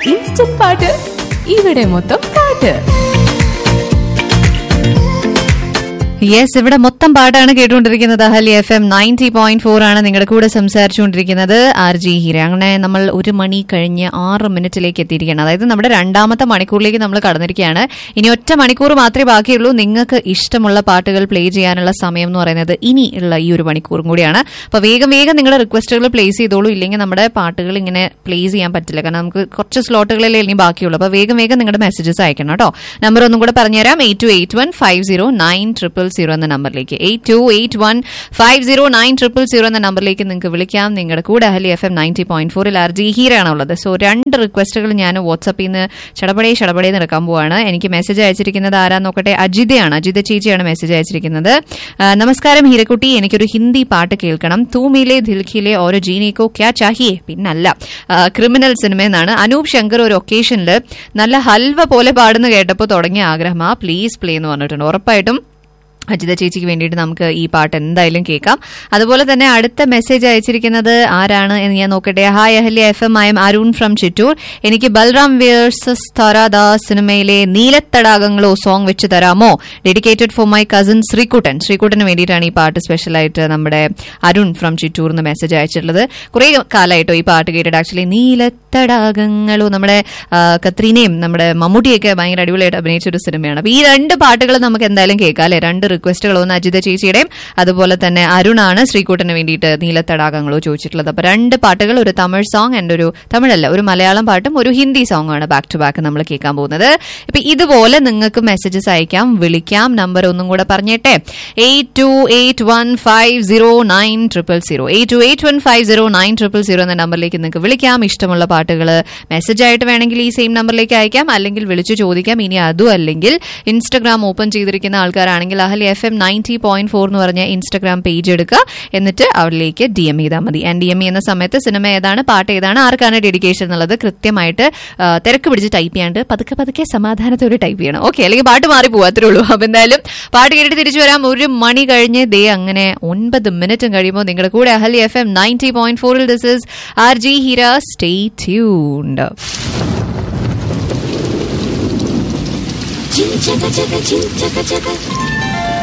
instant പാട്ട് ഇവിടെ മൊത്തം പാട്ട് യെസ് ഇവിടെ മൊത്തം പാട്ടാണ് കേട്ടുകൊണ്ടിരിക്കുന്നത് Ahalia F M ninety point four ആണ് നിങ്ങളുടെ കൂടെ സംസാരിച്ചുകൊണ്ടിരിക്കുന്നത് ആർ ജി ഹീര അങ്ങനെ നമ്മൾ ഒരു മണി കഴിഞ്ഞ് ആറ് മിനിറ്റിലേക്ക് എത്തിയിരിക്കുകയാണ് അതായത് നമ്മുടെ രണ്ടാമത്തെ മണിക്കൂറിലേക്ക് നമ്മൾ കടന്നിരിക്കുകയാണ് ഇനി ഒറ്റ മണിക്കൂർ മാത്രമേ ബാക്കിയുള്ളൂ നിങ്ങൾക്ക് ഇഷ്ടമുള്ള പാട്ടുകൾ പ്ലേ ചെയ്യാനുള്ള സമയം എന്ന് പറയുന്നത് ഇനി ഉള്ള ഈ ഒരു മണിക്കൂറും കൂടിയാണ് അപ്പൊ വേഗം വേഗം നിങ്ങളുടെ റിക്വസ്റ്റുകൾ പ്ലേസ് ചെയ്തോളൂ ഇല്ലെങ്കിൽ നമ്മുടെ പാട്ടുകൾ ഇങ്ങനെ പ്ലേസ് ചെയ്യാൻ പറ്റില്ല കാരണം നമുക്ക് കുറച്ച് സ്ലോട്ടുകളല്ലേ ഇനി ബാക്കിയുള്ളൂ അപ്പൊ വേഗം വേഗം നിങ്ങളുടെ മെസ്സേജസ് അയക്കണം കേട്ടോ നമ്പർ ഒന്നും കൂടെ പറഞ്ഞുതരാം eight two eight one five zero nine triple zero എന്ന നമ്പറിലേക്ക് eight two eight one five zero nine triple zero എന്ന നമ്പറിലേക്ക് നിങ്ങൾക്ക് വിളിക്കാം നിങ്ങളുടെ കൂടെ അഹലി എഫ് എം നയൻറ്റി പോയിന്റ് ഫോറിൽ ആർ ജി ഹീരാണ് ഉള്ളത് സോ രണ്ട് റിക്വസ്റ്റുകൾ ഞാൻ വാട്സപ്പിൽ നിന്ന് ചടപടേ ചടപടേ നടക്കാൻ പോവാണ് എനിക്ക് മെസ്സേജ് അയച്ചിരിക്കുന്നത് ആരാന്ന് നോക്കട്ടെ അജിതയാണ് അജിത ചേച്ചിയാണ് മെസ്സേജ് അയച്ചിരിക്കുന്നത് ആ, നമസ്കാരം ഹീരക്കുട്ടി എനിക്കൊരു ഹിന്ദി പാട്ട് കേൾക്കണം തൂമിലെ ദിൽഖിലെ ഓരോ ജീനിക്കോ ക്യാ ചാഹിയേ പിന്നല്ല ആ, ക്രിമിനൽ സിനിമയെന്നാണ് അനൂപ് ശങ്കർ ഒരു ഒക്കേഷനിൽ നല്ല ഹൽവ പോലെ പാടുന്ന കേട്ടപ്പോൾ തുടങ്ങിയ ആഗ്രഹമാ പ്ലീസ് പ്ലേ എന്ന് പറഞ്ഞിട്ടുണ്ട് ഉറപ്പായിട്ടും അജിത ചേച്ചിക്ക് വേണ്ടിയിട്ട് നമുക്ക് ഈ പാട്ട് എന്തായാലും കേൾക്കാം അതുപോലെ തന്നെ അടുത്ത മെസ്സേജ് അയച്ചിരിക്കുന്നത് ആരാണ് എന്ന് ഞാൻ നോക്കട്ടെ hi Ahalia F M I'm Arun from Chittur എനിക്ക് ബൽറാം വേഴ്സസ് താരാദാസ് സിനിമയിലെ നീലത്തടാകങ്ങളോ സോങ് വെച്ച് തരാമോ dedicated for my cousin Sreekuttan ശ്രീകുട്ടന് വേണ്ടിയിട്ടാണ് ഈ പാട്ട് സ്പെഷ്യലായിട്ട് നമ്മുടെ അരുൺ ഫ്രം ചിറ്റൂർ എന്ന് മെസ്സേജ് അയച്ചിട്ടുള്ളത് കുറെ കാലമായിട്ടോ ഈ പാട്ട് കേട്ടിട്ട് ആക്ച്വലി നീലത്തടാകങ്ങളോ നമ്മുടെ ആ, കത്രീനയും നമ്മുടെ മമ്മൂട്ടിയൊക്കെ ഭയങ്കര അടിപൊളിയായിട്ട് അഭിനയിച്ച ഒരു സിനിമയാണ് അപ്പൊ ഈ രണ്ട് പാട്ടുകൾ നമുക്ക് എന്തായാലും കേൾക്കാം അല്ലെ രണ്ട് റിക്വസ്റ്റുകൾ ഒന്ന് അജിത ചേച്ചിയുടെയും അതുപോലെ തന്നെ അരുണാണ് ശ്രീകുട്ടന് വേണ്ടിയിട്ട് നീലത്തടാകങ്ങളോ ചോദിച്ചിട്ടുള്ളത് അപ്പൊ രണ്ട് പാട്ടുകൾ ഒരു തമിഴ് സോങ് ആൻഡ് ഒരു തമിഴല്ല ഒരു മലയാളം പാട്ടും ഒരു ഹിന്ദി സോങ് ആണ് ബാക്ക് ടു ബാക്ക് നമ്മൾ കേൾക്കാൻ പോകുന്നത് ഇപ്പൊ ഇതുപോലെ നിങ്ങൾക്ക് മെസ്സേജസ് അയക്കാം വിളിക്കാം നമ്പർ ഒന്നും കൂടെ പറഞ്ഞേട്ടെ eight two eight one five zero nine triple zero eight two eight one five zero nine triple zero എന്ന നമ്പറിലേക്ക് നിങ്ങൾക്ക് വിളിക്കാം ഇഷ്ടമുള്ള പാട്ടുകൾ മെസ്സേജ് ആയിട്ട് വേണമെങ്കിൽ ഈ സെയിം നമ്പറിലേക്ക് അയക്കാം അല്ലെങ്കിൽ വിളിച്ചു ചോദിക്കാം ഇനി അതും അല്ലെങ്കിൽ ഇൻസ്റ്റഗ്രാം ഓപ്പൺ ചെയ്തിരിക്കുന്ന ആൾക്കാരാണെങ്കിൽ അഹലി F M ninety point four എന്ന് പറഞ്ഞ ഇൻസ്റ്റഗ്രാം പേജ് എടുക്കുക എന്നിട്ട് അവിടേക്ക് ഡി എം ചെയ്താൽ മതി ആൻഡ് ഡി എം ചെയ്യുന്ന സമയത്ത് സിനിമ ഏതാണ് പാട്ട് ഏതാണ് ആർക്കാണ് ഡെഡിക്കേഷൻ എന്നുള്ളത് കൃത്യമായിട്ട് ആ, തിരക്ക് പിടിച്ച് ടൈപ്പ് ചെയ്യാണ്ട് പതുക്കെ പതുക്കെ സമാധാനത്തോടെ ടൈപ്പ് ചെയ്യണം ഓക്കെ അല്ലെങ്കിൽ പാട്ട് മാറി പോകും അത്രേ ഉള്ളൂ അപ്പൊ എന്തായാലും പാട്ട് കേട്ടിട്ട് തിരിച്ചു വരാം ഒരു മണി കഴിഞ്ഞ് ദേ അങ്ങനെ ഒൻപത് മിനിറ്റും കഴിയുമ്പോൾ നിങ്ങളുടെ കൂടെ അഹലി എഫ് എം നയൻറ്റി പോയിന്റ് ഫോറിൽ this is R J Heera stay tuned Ching chaka chaka ching chaka chaka